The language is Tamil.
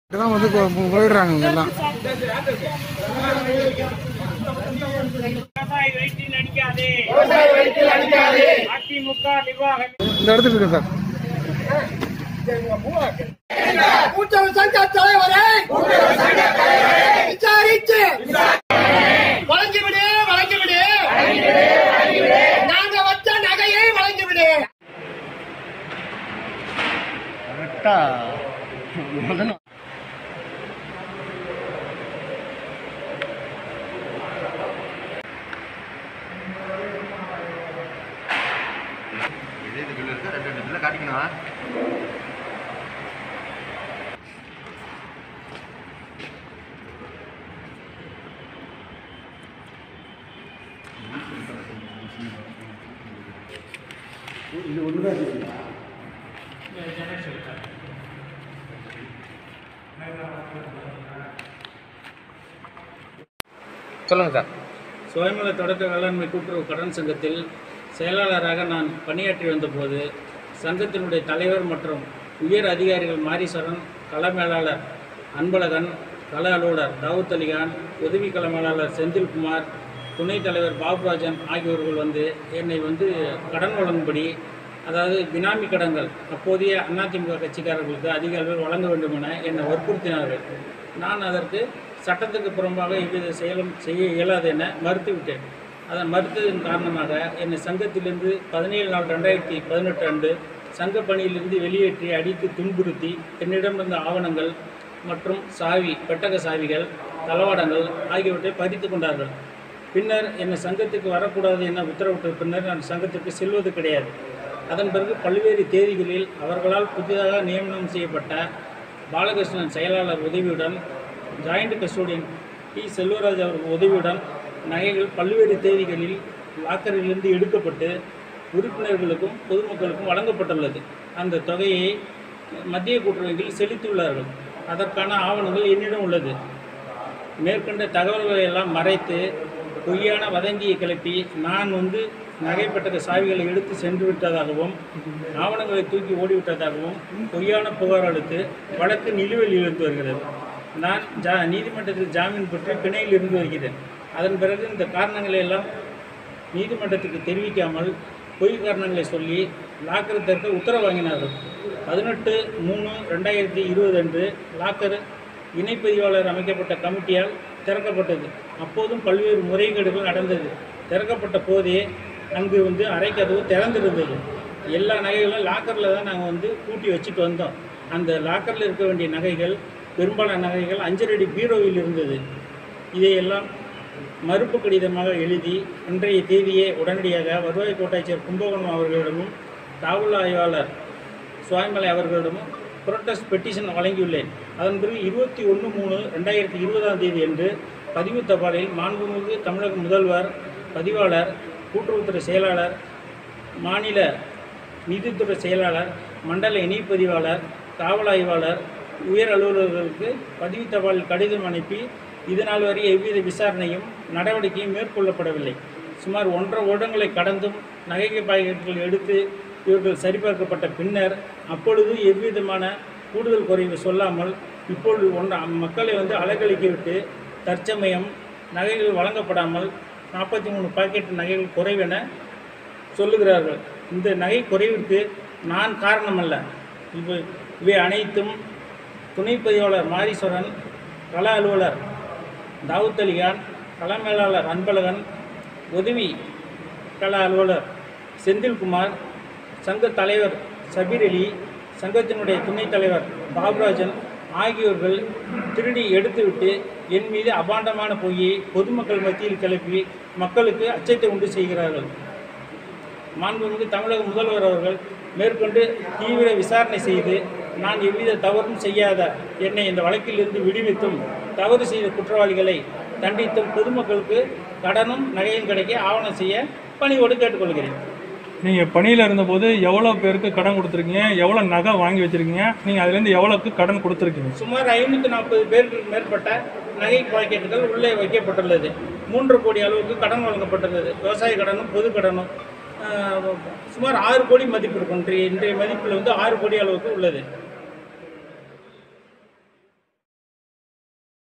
தான் வந்து இப்போ போயிடுறாங்க இங்க எல்லாம் விவசாயி வயிற்றில் அடிக்காதே அதிமுக நிர்வாகம் இந்த இடத்துக்கு இருக்கு சார் கூட்டுறவு சங்க தலைவரை விசாரித்து வழங்கிவிடு வழங்கிவிடு நாங்க வச்ச நகையை வழங்கிவிடு இதே இது பில்லு இருக்கு ரெண்டு ரெண்டு பில்லை காட்டிக்கணும் சொல்லுங்க சார் சுயநல தொடக்க வேளாண்மை கூட்டுறவு கடன் சங்கத்தில் செயலாளராக நான் பணியாற்றி வந்தபோது சங்கத்தினுடைய தலைவர் மற்றும் உயர் அதிகாரிகள் மாரீஸ்வரன் கள மேலாளர் அன்பழகன் கள அலுவலர் தாவூத் அலிகான் உதவி கள மேலாளர் செந்தில்குமார் துணைத் தலைவர் பாபுராஜன் ஆகியோர்கள் வந்து என்னை வந்து கடன் வழங்கும்படி அதாவது பினாமி கடன்கள் அப்போதைய அதிமுக கட்சிக்காரர்களுக்கு அதிக அளவில் வழங்க வேண்டும் என என்னை வற்புறுத்தினார்கள் நான் அதற்கு சட்டத்துக்கு புறம்பாக எவ்வித செயலும் செய்ய இயலாது என மறுத்துவிட்டேன் அதை மறுத்ததன் காரணமாக என்னை சங்கத்திலிருந்து பதினேழு நாள் ரெண்டாயிரத்தி பதினெட்டு அன்று சங்க பணியிலிருந்து வெளியேற்றி அடித்து துன்புறுத்தி என்னிடமிருந்த ஆவணங்கள் மற்றும் சாவி பெட்டக சாவிகள் தளவாடங்கள் ஆகியவற்றை பறித்து கொண்டார்கள் பின்னர் என்னை சங்கத்துக்கு வரக்கூடாது என உத்தரவிட்ட பின்னர் நான் சங்கத்திற்கு செல்வது கிடையாது அதன் பிறகு பல்வேறு தேதிகளில் அவர்களால் புதிதாக நியமனம் செய்யப்பட்ட பாலகிருஷ்ணன் செயலாளர் உதவியுடன் ஜாயிண்ட் கஸ்டோடியன் டி செல்வராஜ் அவர்கள் உதவியுடன் நகைகள் பல்வேறு தேதிகளில் லாக்கரிலிருந்து எடுக்கப்பட்டு உறுப்பினர்களுக்கும் பொதுமக்களுக்கும் வழங்கப்பட்டுள்ளது அந்த தொகையை மத்திய கூட்டுறவுகளில் செலுத்தியுள்ளார்கள் அதற்கான ஆவணங்கள் என்னிடம் உள்ளது மேற்கண்ட தகவல்களை எல்லாம் மறைத்து பொய்யான வதந்தியை கிளப்பி நான் வந்து நகைப்பட்டக சாவிகளை எடுத்து சென்று விட்டதாகவும் ஆவணங்களை தூக்கி ஓடிவிட்டதாகவும் பொய்யான புகார் அளித்து வழக்கு நிலுவையில் இருந்து வருகிறது நான் ஜா நீதிமன்றத்தில் ஜாமீன் பெற்று பிணையில் இருந்து வருகிறேன் அதன் பிறகு இந்த காரணங்களை எல்லாம் நீதிமன்றத்துக்கு தெரிவிக்காமல் பொய் காரணங்களை சொல்லி லாக்கர் திறக்க உத்தரவு வாங்கினார்கள் பதினெட்டு மூணு ரெண்டாயிரத்தி இருபது அன்று லாக்கர் இணைப்பதிவாளர் அமைக்கப்பட்ட கமிட்டியால் திறக்கப்பட்டது அப்போதும் பல்வேறு முறைகேடுகள் நடந்தது திறக்கப்பட்ட போதே அங்கு வந்து அறைக்கதவு திறந்திருந்தது எல்லா நகைகளும் லாக்கரில் தான் நாங்கள் வந்து கூட்டி வச்சுட்டு வந்தோம் அந்த லாக்கரில் இருக்க வேண்டிய நகைகள் பெரும்பாலான நகைகள் அஞ்சரடி பீரோவில் இருந்தது இதையெல்லாம் மறுப்பு கடிதமாக எழுதி இன்றைய தேதியே உடனடியாக வருவாய் கோட்டாட்சியர் கும்பகோணம் அவர்களிடமும் காவல் ஆய்வாளர் சுவாமிமலை அவர்களிடமும் புரொட்டஸ்ட் பெட்டிஷன் வழங்கியுள்ளேன் அதன் பிறகு இருபத்தி ஒன்று மூணு ரெண்டாயிரத்தி இருபதாம் தேதி அன்று பதிவு தபாலில் மாண்புமிகு தமிழக முதல்வர் பதிவாளர் கூட்டுறவுத்துறை செயலாளர் மாநில நீதித்துறை செயலாளர் மண்டல இணைப்பதிவாளர் காவல் ஆய்வாளர் உயர் அலுவலர்களுக்கு பதிவு தபாலில் கடிதம் அனுப்பி இதனால் வரை எவ்வித விசாரணையும் நடவடிக்கையும் மேற்கொள்ளப்படவில்லை சுமார் ஒன்றரை வருடங்களை கடந்தும் நகை பாக்கெட்டுகள் எடுத்து இவர்கள் சரிபார்க்கப்பட்ட பின்னர் அப்பொழுது எவ்விதமான கூடுதல் குறைவு சொல்லாமல் இப்பொழுது ஒன்ற மக்களை வந்து அலக்கழிக்க விட்டு தற்சமயம் நகைகள் வழங்கப்படாமல் நாற்பத்தி மூணு பாக்கெட் நகைகள் குறைவென சொல்லுகிறார்கள் இந்த நகை குறைவிற்கு நான் காரணமல்ல இவை இவை அனைத்தும் துணை பதிவாளர் மாரீஸ்வரன் கள அலுவலர் தாவூத் அலிகான் கள மேலாளர் அன்பழகன் உதவி கள அலுவலர் செந்தில்குமார் சங்க தலைவர் சபீர் அலி சங்கத்தினுடைய துணைத் தலைவர் பாபுராஜன் ஆகியோர்கள் திருடி எடுத்துவிட்டு என் மீது அபாண்டமான பொய்யை பொதுமக்கள் மத்தியில் கிளப்பி மக்களுக்கு அச்சத்தை உண்டு செய்கிறார்கள் மாண்புமிகு தமிழக முதல்வர் அவர்கள் மேற்கொண்டு தீவிர விசாரணை செய்து நான் எவ்வித தவறும் செய்யாத என்னை இந்த வழக்கிலிருந்து விடுவித்தும் தவறு செய்த குற்றவாளிகளை தண்டித்தும் பொதுமக்களுக்கு கடனும் நகையும் கிடைக்க ஆவணம் செய்ய பணியோடு கேட்டுக்கொள்கிறேன் நீங்கள் பணியில் இருந்தபோது எவ்வளோ பேருக்கு கடன் கொடுத்துருக்கீங்க எவ்வளோ நகை வாங்கி வச்சுருக்கீங்க நீங்கள் அதுலேருந்து எவ்வளோக்கு கடன் கொடுத்துருக்கீங்க சுமார் ஐநூற்றி நாற்பது பேருக்கு மேற்பட்ட நகை பாக்கெட்டுகள் உள்ளே வைக்கப்பட்டுள்ளது மூன்று கோடி அளவுக்கு கடன் வழங்கப்பட்டுள்ளது விவசாய கடனும் பொது கடனும் ஆஹ், சுமார் ஆறு கோடி மதிப்பு இருக்கும் இன்றைய இன்றைய மதிப்பில் வந்து ஆறு கோடி அளவுக்கு உள்ளது